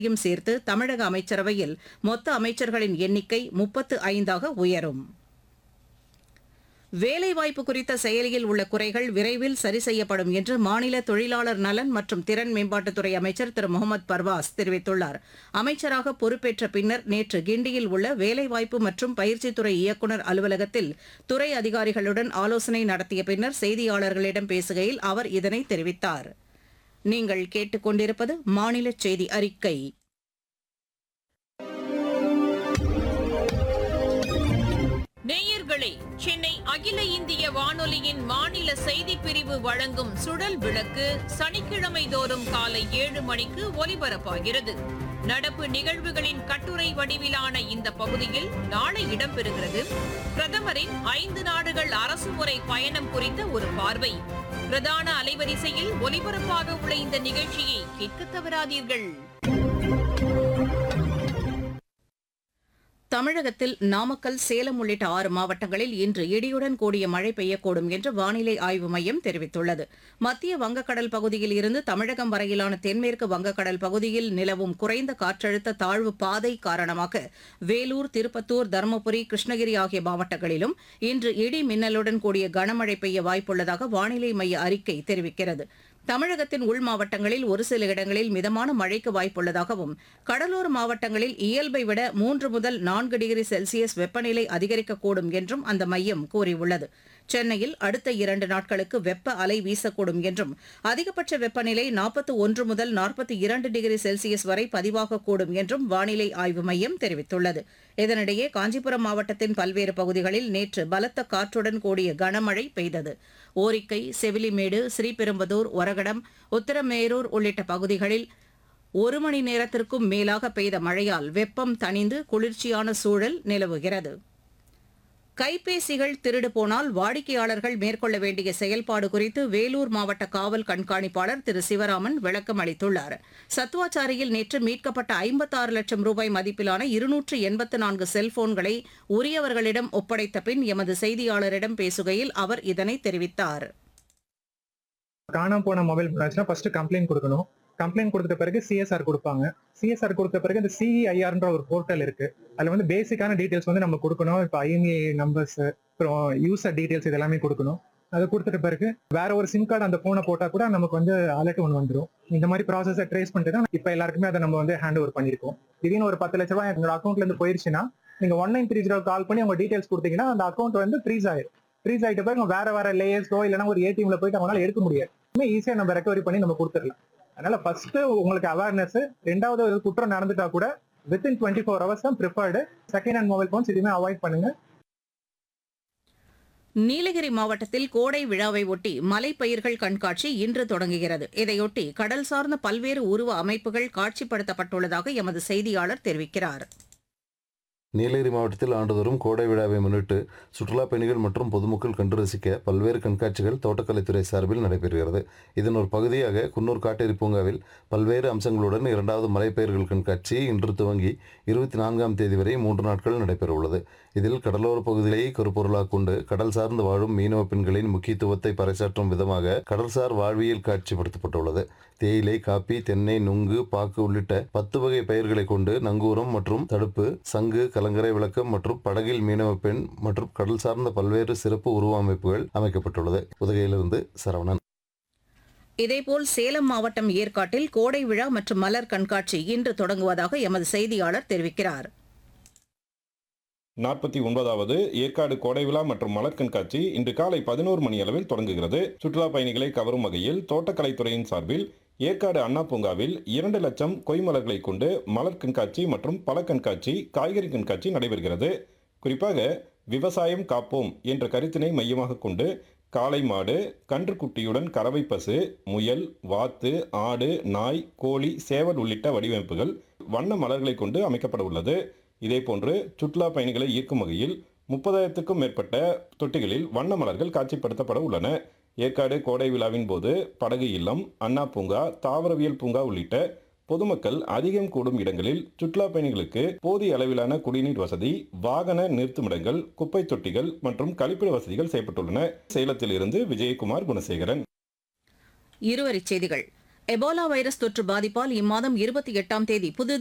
யும் சேர்த்து தமிழக அமைச்சரவையில் மொத்த அமைச்சர்களின் எண்ணிக்கை முப்பத்து ஐந்தாக உயரும் வேலைவாய்ப்பு குறித்த செயலியில் உள்ள குறைகள் விரைவில் சரி செய்யப்படும் என்று மாநில தொழிலாளர் நலன் மற்றும் திறன் மேம்பாட்டுத்துறை அமைச்சர் திரு முகமது பர்வாஸ் தெரிவித்துள்ளார் அமைச்சராக பொறுப்பேற்ற பின்னர் நேற்று கிண்டியில் உள்ள வேலைவாய்ப்பு மற்றும் பயிற்சித்துறை இயக்குநர் அலுவலகத்தில் துறை அதிகாரிகளுடன் ஆலோசனை நடத்திய பின்னர் செய்தியாளர்களிடம் பேசுகையில் அவர் இதனை தெரிவித்தார் நீங்கள் கேட்டுக்கொண்டிருப்பது மாநில செய்தி அறிக்கை நேயர்களே சென்னை அகில இந்திய வானொலியின் மாநில செய்திப் பிரிவு வழங்கும் சுழல் விளக்கு சனிக்கிழமை தோறும் காலை ஏழு மணிக்கு ஒலிபரப்பாகிறது நடப்பு நிகழ்வுகளின் கட்டுரை வடிவிலான இந்த பகுதியில் நாளை இடம்பெறுகிறது பிரதமரின் ஐந்து நாடுகள் அரசுமுறை பயணம் குறித்த ஒரு பார்வை பிரதான அலைவரிசையில் ஒலிபரப்பாக உள்ள இந்த நிகழ்ச்சியை கேட்க தவறாதீர்கள் தமிழகத்தில் நாமக்கல் சேலம் உள்ளிட்ட ஆறு மாவட்டங்களில் இன்று இடியுடன் கூடிய மழை பெய்யக்கூடும் என்று வானிலை ஆய்வு மையம் தெரிவித்துள்ளது மத்திய வங்கக்கடல் பகுதியில் இருந்து தமிழகம் வரையிலான தென்மேற்கு வங்கக்கடல் பகுதியில் நிலவும் குறைந்த காற்றழுத்த தாழ்வு பாதை காரணமாக வேலூர் திருப்பத்தூர் தருமபுரி கிருஷ்ணகிரி ஆகிய மாவட்டங்களிலும் இன்று இடி மின்னலுடன் கூடிய கனமழை பெய்ய வாய்ப்புள்ளதாக வானிலை மைய அறிக்கை தெரிவிக்கிறது தமிழகத்தின் உள் மாவட்டங்களில் ஒரு சில இடங்களில் மிதமான மழைக்கு வாய்ப்புள்ளதாகவும் கடலோர மாவட்டங்களில் இயல்பை விட மூன்று முதல் நான்கு டிகிரி செல்சியஸ் வெப்பநிலை அதிகரிக்கக்கூடும் என்றும் அந்த மையம் கூறியுள்ளது சென்னையில் அடுத்த இரண்டு நாட்களுக்கு வெப்ப அலை வீசக்கூடும் என்றும் அதிகபட்ச வெப்பநிலை நாற்பத்தி ஒன்று முதல் நாற்பத்தி இரண்டு டிகிரி செல்சியஸ் வரை பதிவாகக்கூடும் என்றும் வானிலை ஆய்வு மையம் தெரிவித்துள்ளது இதனிடையே காஞ்சிபுரம் மாவட்டத்தின் பல்வேறு பகுதிகளில் நேற்று பலத்த காற்றுடன் கூடிய கனமழை பெய்தது ஓரிக்கை செவிலிமேடு ஸ்ரீபெரும்புதூர் ஒரகடம் உத்தரமேரூர் உள்ளிட்ட பகுதிகளில் ஒரு மணி நேரத்திற்கும் மேலாக பெய்த மழையால் வெப்பம் தணிந்து குளிர்ச்சியான சூழல் நிலவுகிறது கைபேசிகள் திருடு போனால் வாடிக்கையாளர்கள் மேற்கொள்ள வேண்டிய செயல்பாடு குறித்து வேலூர் மாவட்ட காவல் கண்காணிப்பாளர் திரு சிவராமன் விளக்கம் அளித்துள்ளார் சத்துவாச்சாரியில் நேற்று மீட்கப்பட்ட ஐம்பத்தாறு லட்சம் ரூபாய் மதிப்பிலான இருநூற்று எண்பத்து நான்கு செல்போன்களை உரியவர்களிடம் ஒப்படைத்த பின் எமது செய்தியாளரிடம் பேசுகையில் அவர் இதனை தெரிவித்தார் காணாம போன மொபைல் போனாச்சுன்னா ஃபர்ஸ்ட் கம்ப்ளைண்ட் கொடுக்கணும் கம்ப்ளைண்ட் கொடுத்த பிறகு சிஎஸ்ஆர் கொடுப்பாங்க சிஎஸ்ஆர் கொடுத்த பிறகு இந்த சிஇஐஆர்ன்ற ஒரு போர்ட்டல் இருக்கு அதுல வந்து பேசிக்கான டீடைல்ஸ் வந்து நம்ம கொடுக்கணும் இப்போ ஐஎம்ஏ நம்பர்ஸ் அப்புறம் யூசர் டீடைல்ஸ் இதெல்லாமே கொடுக்கணும் அதை கொடுத்துட்ட பிறகு வேற ஒரு சிம் கார்டு அந்த போனை போட்டா கூட நமக்கு வந்து அலர்ட் ஒன்று வந்துடும் இந்த மாதிரி ப்ராசஸை ட்ரேஸ் பண்ணிட்டு தான் இப்போ எல்லாருக்குமே அதை நம்ம வந்து ஹேண்ட் ஓவர் பண்ணியிருக்கோம் திடீர்னு ஒரு பத்து லட்ச ரூபாய் எங்களோட அக்கௌண்ட்ல இருந்து போயிருச்சுன்னா நீங்க one nine three zero call பண்ணி உங்க டீடைல்ஸ் கொடுத்தீங்கன்னா அந்த அக்கௌண்ட் வந்து ஃப்ரீஸ் ஆயிடும் ஃப்ரீஸ் ஆயிட்ட பிறகு வேற வேற லேயர்ஸோ இல்லைன்னா ஒரு ஏடிஎம்ல போயிட்டு அவங்களால எடுக்க முடியாது ஈஸியா நம்ம ரெக்கவரி பண்ணி நம்ம கொடுத்துடலாம் அதனால ஃபர்ஸ்ட் உங்களுக்கு அவேர்னஸ் ரெண்டாவது ஒரு குற்றம் நடந்துட்டா கூட வித்தின் டுவெண்ட்டி ஃபோர் ஹவர்ஸ் தான் preferred second hand mobile phones எதுவுமே அவாய்ட் பண்ணுங்க நீலகிரி மாவட்டத்தில் கோடை விழாவை ஒட்டி மலைப்பயிர்கள் கண்காட்சி இன்று தொடங்குகிறது இதையொட்டி கடல் சார்ந்த பல்வேறு உருவ அமைப்புகள் காட்சிப்படுத்தப்பட்டுள்ளதாக எமது செய்தியாளர் தெரிவிக்கிறார் நீலகிரி மாவட்டத்தில் ஆண்டுதோறும் கோடை விழாவை முன்னிட்டு சுற்றுலா பயணிகள் மற்றும் பொதுமக்கள் கண்டு ரசிக்க பல்வேறு கண்காட்சிகள் தோட்டக்கலைத்துறை சார்பில் நடைபெறுகிறது இதன் ஒரு பகுதியாக குன்னூர் காட்டேரி பூங்காவில் பல்வேறு அம்சங்களுடன் இரண்டாவது மலைப்பயிர்கள் கண்காட்சி இன்று துவங்கி இருபத்தி நான்காம் தேதி வரை மூன்று நாட்கள் நடைபெறவுள்ளது இதில் கடலோர பகுதிகளை கருப்பொருளாக கொண்டு கடல் சார்ந்து வாழும் மீனவ பெண்களின் முக்கியத்துவத்தை பறைசாற்றும் விதமாக கடல்சார் வாழ்வியல் காட்சிப்படுத்தப்பட்டுள்ளது தேயிலை காப்பி தென்னை நுங்கு பாக்கு உள்ளிட்ட பத்து வகை பயிர்களை கொண்டு நங்கூரம் மற்றும் தடுப்பு சங்கு கலங்கரை விளக்கம் மற்றும் படகில் மீனவ பெண் மற்றும் கடல் சார்ந்த பல்வேறு சிறப்பு உருவ அமைப்புகள் அமைக்கப்பட்டுள்ளது உதகையிலிருந்து சரவணன் இதேபோல் சேலம் மாவட்டம் ஏற்காட்டில் கோடை விழா மற்றும் மலர் கண்காட்சி இன்று தொடங்குவதாக எமது செய்தியாளர் தெரிவிக்கிறார் நாற்பத்தி ஒன்பதாவது ஏற்காடு கோடை விழா மற்றும் மலர் கண்காட்சி இன்று காலை பதினோரு மணி அளவில் தொடங்குகிறது சுற்றுலா பயணிகளை கவரும் வகையில் தோட்டக்கலைத்துறையின் சார்பில் ஏற்காடு அண்ணா பூங்காவில் இரண்டு லட்சம் கொய்மலர்களை கொண்டு மலர் கண்காட்சி மற்றும் பழ கண்காட்சி காய்கறி கண்காட்சி நடைபெறுகிறது குறிப்பாக விவசாயம் காப்போம் என்ற கருத்தினை மையமாக கொண்டு காளை மாடு கன்றுக்குட்டியுடன் கறவை பசு முயல் வாத்து ஆடு நாய் கோழி சேவல் உள்ளிட்ட வடிவமைப்புகள் வண்ண மலர்களை கொண்டு அமைக்கப்பட உள்ளது இதேபோன்று சுற்றுலா பயணிகளை ஈர்க்கும் வகையில் முப்பதாயிரத்துக்கும் மேற்பட்ட தொட்டிகளில் வண்ண மலர்கள் காட்சிப்படுத்தப்பட உள்ளன ஏற்காடு கோடை விழாவின் போது படகு இல்லம் அண்ணா பூங்கா தாவரவியல் பூங்கா உள்ளிட்ட பொதுமக்கள் அதிகம் கூடும் இடங்களில் சுற்றுலா பயணிகளுக்கு போதிய அளவிலான குடிநீர் வசதி வாகன நிறுத்துமிடங்கள் குப்பை தொட்டிகள் மற்றும் கழிப்பிட வசதிகள் செய்யப்பட்டுள்ளன சேலத்தில் இருந்து விஜயகுமார் குணசேகரன் இருவரிச் செய்திகள் எபோலா வைரஸ் தொற்று பாதிப்பால் இம்மாதம் இருபத்தி எட்டாம் தேதி புது